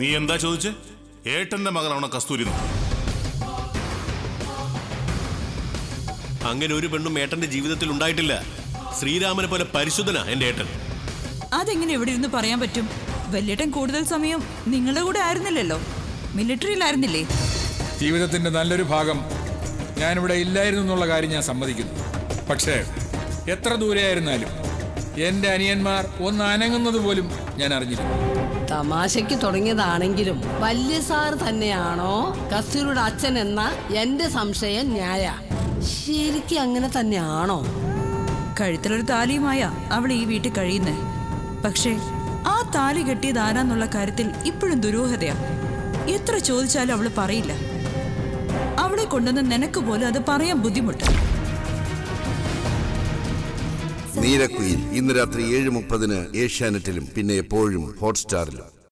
നീ എന്താ ചോദിച്ചേ ഏട്ടന്റെ മകളാണോ കസ്തൂരി എന്ന്? അങ്ങനെ ഒരു പെണ്ണും ഏട്ടന്റെ ജീവിതത്തിൽ ഉണ്ടായിട്ടില്ല ശ്രീരാമനെ പോലെ പരിശുദ്ധനാ എന്റെ ഏട്ടൻ അതെങ്ങനെ ഇവിടെ ഇരുന്ന് പറയാൻ പറ്റും വല്യേട്ടൻ കൂടുതൽ സമയം നിങ്ങളുടെ കൂടെ ആയിരുന്നില്ലല്ലോ മിലിറ്ററിയിലായിരുന്നില്ലേ ജീവിതത്തിന്റെ നല്ലൊരു ഭാഗം ഞാനിവിടെ ഇല്ലായിരുന്നു എന്നുള്ള കാര്യം ഞാൻ സമ്മതിക്കുന്നു പക്ഷേ എത്ര ദൂരെയായിരുന്നാലും എന്റെ അനിയന്മാർ ഒന്ന് അനങ്ങുന്നത് പോലും ഞാൻ അറിഞ്ഞിരുന്നു തമാശയ്ക്ക് തുടങ്ങിയതാണെങ്കിലും വല്യ സാർ തന്നെയാണോ കസ്തൂരിയുടെ അച്ഛൻ എന്ന എന്റെ സംശയം ന്യായ ശരിക്കും അങ്ങനെ തന്നെയാണോ കഴുത്തിലൊരു താലിയുമായ അവൾ ഈ വീട്ടിൽ കഴിയുന്നേ പക്ഷേ ആ താലി കെട്ടിയത് ആരാന്നുള്ള കാര്യത്തിൽ ഇപ്പോഴും ദുരൂഹതയാ എത്ര ചോദിച്ചാലും അവള് പറയില്ല അവളെ കൊണ്ടുവന്ന് നിനക്ക് പോലും അത് പറയാൻ ബുദ്ധിമുട്ട് നീലക്കുയിൽ ഇന്ന് രാത്രി ഏഴ് മുപ്പതിന് ഏഷ്യാനെറ്റിലും പിന്നെ എപ്പോഴും ഹോട്ട്സ്റ്റാറിലും